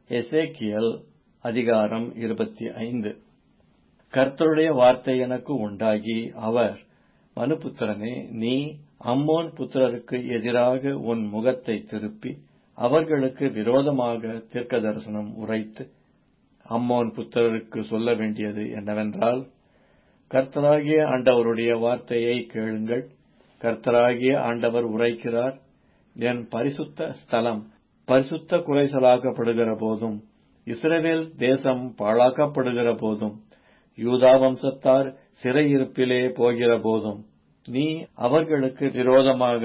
எசேக்கியேல் அதிகாரம் இருபத்தைந்து கர்த்தருடைய வார்த்தை எனக்கு உண்டாகி அவர் மனுபுத்திரனே நீ அம்மோன் புத்திரருக்கு எதிராக உன் முகத்தைத் திருப்பி அவர்களுக்கு விரோதமாக தீர்க்கதரிசனம் உரைத்து அம்மோன் புத்திரருக்கு சொல்ல வேண்டியது என்னவென்றால் கர்த்தராகிய ஆண்டவருடைய வார்த்தையை கேளுங்கள் கர்த்தராகிய ஆண்டவர் உரைக்கிறார் என் பரிசுத்த ஸ்தலம் பரிசுத்த குலைச்சலாக்கப்படுகிற போதும் இஸ்ரவேல் தேசம் பாழாக்கப்படுகிற போதும் யூதா வம்சத்தார் சிறையிருப்பிலே போகிற போதும் நீ அவர்களுக்கு விரோதமாக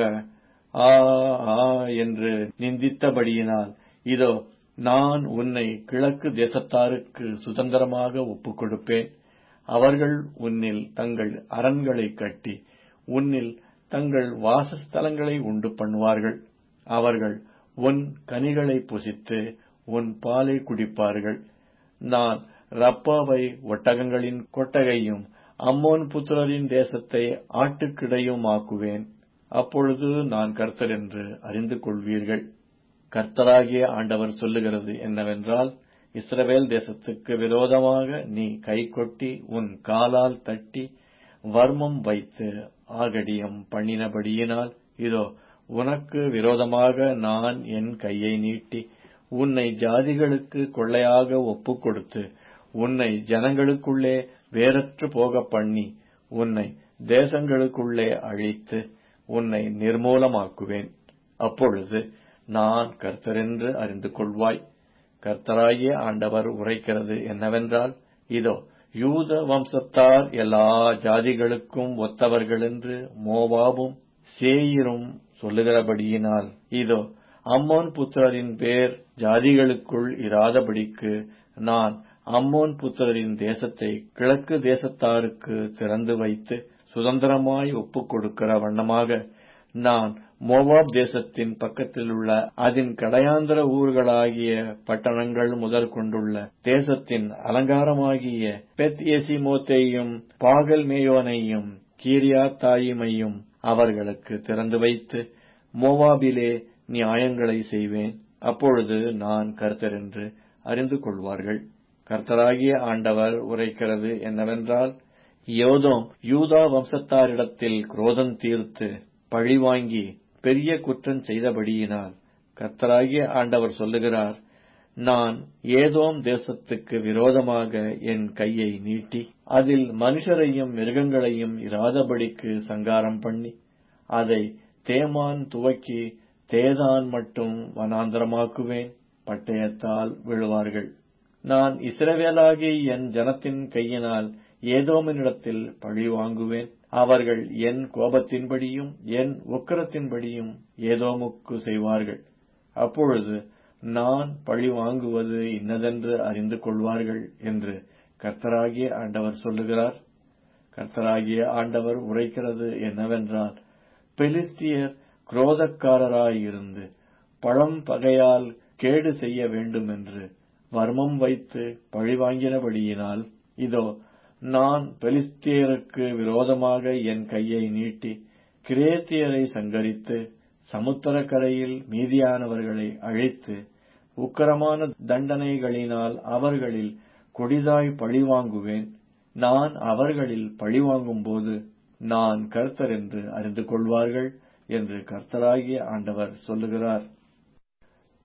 ஆ ஆ என்று நிந்தித்தபடியினால் இதோ நான் உன்னை கிழக்கு தேசத்தாருக்கு சுதந்திரமாக ஒப்புக் கொடுப்பேன் அவர்கள் உன்னில் தங்கள் அரண்களை கட்டி உன்னில் தங்கள் வாசஸ்தலங்களை உண்டு பண்ணுவார்கள் அவர்கள் உன் கனிகளை புசித்து உன் பாலை குடிப்பார்கள் நான் ரப்பாவை ஒட்டகங்களின் கொட்டகையும் அம்மோன் புத்திரரின் தேசத்தை ஆட்டுக்கிடையுமாக்குவேன் அப்பொழுது நான் கர்த்தர் என்று அறிந்து கொள்வீர்கள் கர்த்தராகிய ஆண்டவர் சொல்லுகிறது என்னவென்றால் இஸ்ரவேல் தேசத்துக்கு விரோதமாக நீ கைகொட்டி உன் காலால் தட்டி வர்மம் வைத்து ஆகடியம் பண்ணினபடியினால் இதோ உனக்கு விரோதமாக நான் என் கையை நீட்டி உன்னை ஜாதிகளுக்கு கொள்ளையாக ஒப்புக் கொடுத்து உன்னை ஜனங்களுக்குள்ளே வேறற்று போக பண்ணி உன்னை தேசங்களுக்குள்ளே அழித்து உன்னை நிர்மூலமாக்குவேன் அப்பொழுது நான் கர்த்தரென்று அறிந்து கொள்வாய் கர்த்தராகிய ஆண்டவர் உரைக்கிறது என்னவென்றால் இதோ யூத வம்சத்தார் எல்லா ஜாதிகளுக்கும் ஒத்தவர்கள் என்று மோவாபும் சேயிரும் சொல்லுகிறபடியினால் இதோ அம்மோன் புத்திரரின் பேர் ஜாதிகளுக்குள் இராதபடிக்கு நான் அம்மோன் புத்திரரின் தேசத்தை கிழக்கு தேசத்தாருக்கு திறந்து வைத்து சுதந்திரமாய் ஒப்புக் கொடுக்கிற வண்ணமாக நான் மோவாப் தேசத்தின் பக்கத்தில் உள்ள அதன் கடையாந்திர ஊர்களாகிய பட்டணங்கள் முதல் கொண்டுள்ள தேசத்தின் அலங்காரமாகிய பெத் எசிமோத்தையும் பாகல் மேயோனையும் கீரியா தாயிமையும் அவர்களுக்கு திறந்து வைத்து மோவாபிலே நியாயங்களை செய்வேன் அப்பொழுது நான் கர்த்தர் என்று அறிந்து கொள்வார்கள் கர்த்தராகிய ஆண்டவர் உரைக்கிறது என்னவென்றால் யோதோம் யூதா வம்சத்தாரிடத்தில் குரோதம் தீர்த்து பழிவாங்கி பெரிய குற்றம் செய்தபடியினால் கர்த்தராகிய ஆண்டவர் சொல்லுகிறார் நான் ஏதோம் தேசத்துக்கு விரோதமாக என் கையை நீட்டி அதில் மனுஷரையும் மிருகங்களையும் இராதபடிக்கு சங்காரம் பண்ணி அதை தேமான் துவக்கி தேதான் மட்டும் வனாந்தரமாக்குவேன் பட்டயத்தால் விழுவார்கள் நான் இஸ்ரவேலாகி என் ஜனத்தின் கையினால் ஏதோமினிடத்தில் பழி வாங்குவேன் அவர்கள் என் கோபத்தின்படியும் என் உக்கரத்தின்படியும் ஏதோமுக்கு செய்வார்கள் அப்பொழுது நான் பழி வாங்குவது இன்னதென்று அறிந்து கொள்வார்கள் என்று கர்த்தராகிய ஆண்டவர் சொல்லுகிறார் கர்த்தராகிய ஆண்டவர் உரைக்கிறது என்னவென்றால் பெலிஸ்தியர் குரோதக்காரராயிருந்து பழம் பகையால் கேடு செய்ய வேண்டும் என்று வர்மம் வைத்து பழிவாங்கினபடியினால் இதோ நான் பெலிஸ்தியருக்கு விரோதமாக என் கையை நீட்டி கிரேத்தியரை சங்கரித்து சமுத்திரக்கரையில் மீதியானவர்களை அழித்து உக்கரமான தண்டனைகளினால் அவர்களில் கொடிதாய் பழிவாங்குவேன் நான் அவர்களில் பழிவாங்கும்போது நான் கர்த்தர் என்று அறிந்து கொள்வார்கள் என்று கர்த்தராகிய ஆண்டவர் சொல்லுகிறார்